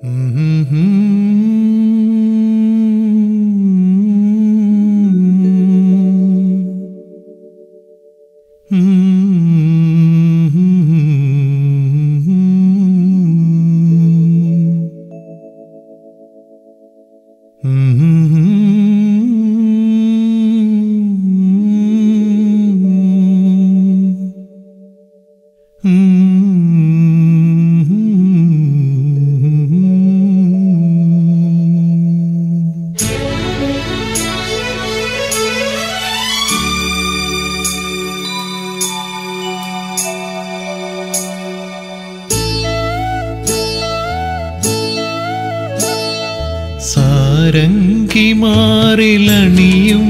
സാരംഗിമാറിലണിയും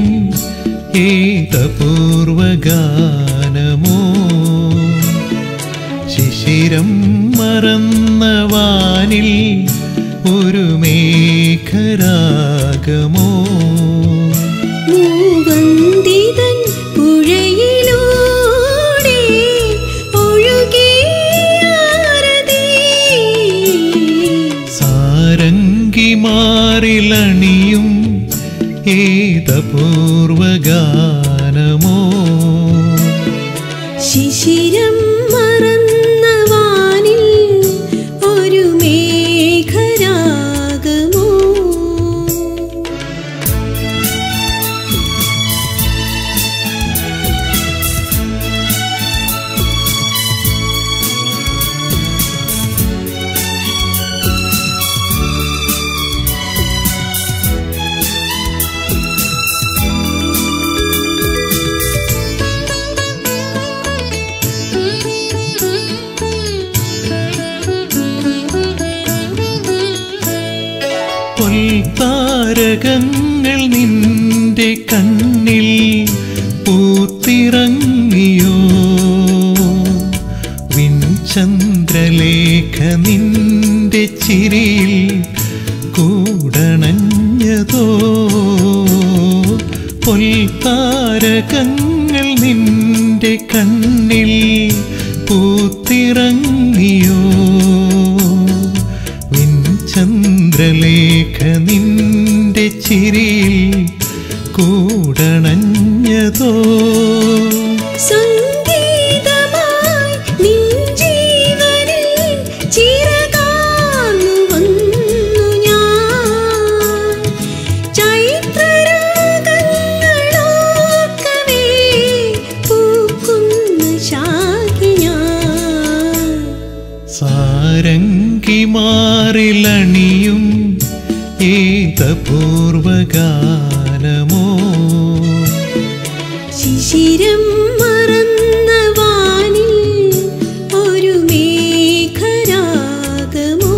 ഏതപൂർവഗാനമോ ശിശിരം മറന്ന വാനിൽ ഒരു മേഘരാഗമോ മൂവന്തിതൻ പുഴയിലൂടെ ഒഴുകിയാരതി സാരംഗിമാറിലണിയും ഏതപൂർവഗാനമോ ശിശിരം മറന്ന വാനിൽ ഒരു മേഘരാഗമോ പൊൽത്താരകങ്ങൾ നിന്റെ കണ്ണിൽ പൂത്തിറങ്ങിയോ വിൻചന്ദ്രലേഖ നിന്റെ ചിരിയിൽ കൂടണഞ്ഞതോ പൊൽത്താരകങ്ങൾ നിന്റെ കണ്ണിൽ പൂത്തിറങ്ങിയോ ചന്ദ്രലേഖ നിന്റെ ചിരിയിൽ കൂടണഞ്ഞതോ സംഗീതമായി നിൻ ജീവനിൽ ചിറകാർന്നു വന്നു ഞാൻ ചൈത്രരാഗങ്ങളോർക്കവേ പൂക്കുന്ന ശാഖി ഞാൻ സാരംഗിമാറിലണിയും ഏതപൂർവഗാനമോ ശിശിരം മറന്ന വാനിൽ ഒരു മേഘരാഗമോ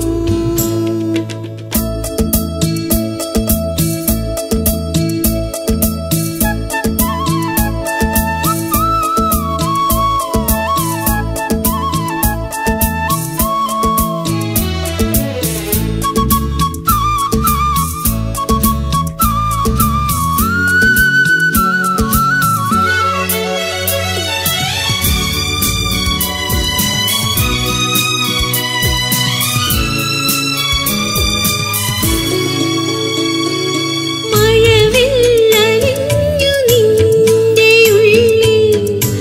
മഴവില്ലലിഞ്ഞു നിന്റെ ഉള്ളിൽ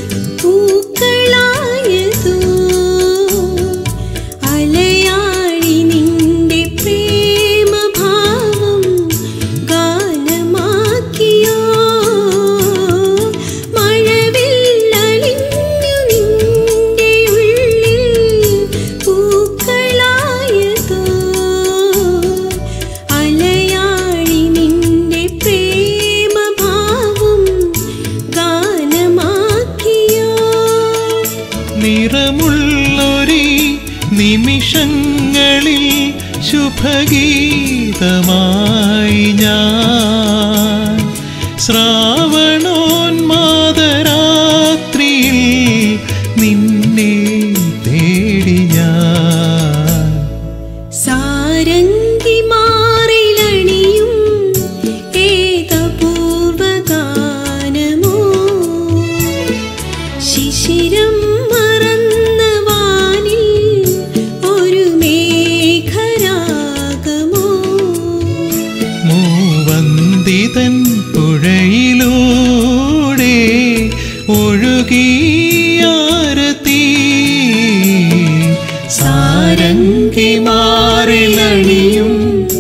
പൂക്കളായതോ അലയാഴി നിന്റെ പ്രേമഭാവം ഗാനമാക്കിയോ മഴവില്ലലിഞ്ഞു നിന്റെ ഉള്ളിൽ പൂക്കളായതോ അലയാഴി നിന്റെ പ്രേമഭാവം ഗാനമാക്കിയോ നിറമുള്ളൊരി നിമിഷങ്ങളിൽ ശുഭഗീതമായി ഞാൻ ശ്രാവണോന്മാദരാത്രിയിൽ നിന്നെ തേടി ഞാൻ സാരംഗി മാറിലണിയും ഏതപൂർവഗാനമോ ശിശിരം മറന്ന വാനിൽ ഒരു മേഘരാഗമോ ചിന്തിതൻ പുഴയിലൂടെ ഒഴുകിയാരത്തി സാരംഗി മാറിലണിയും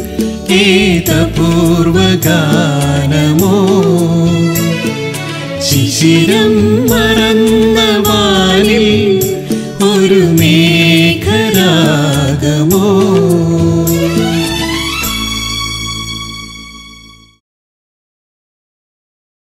ഏതപൂർവഗാനമോ ശിശിരം മറന്ന വാനിൽ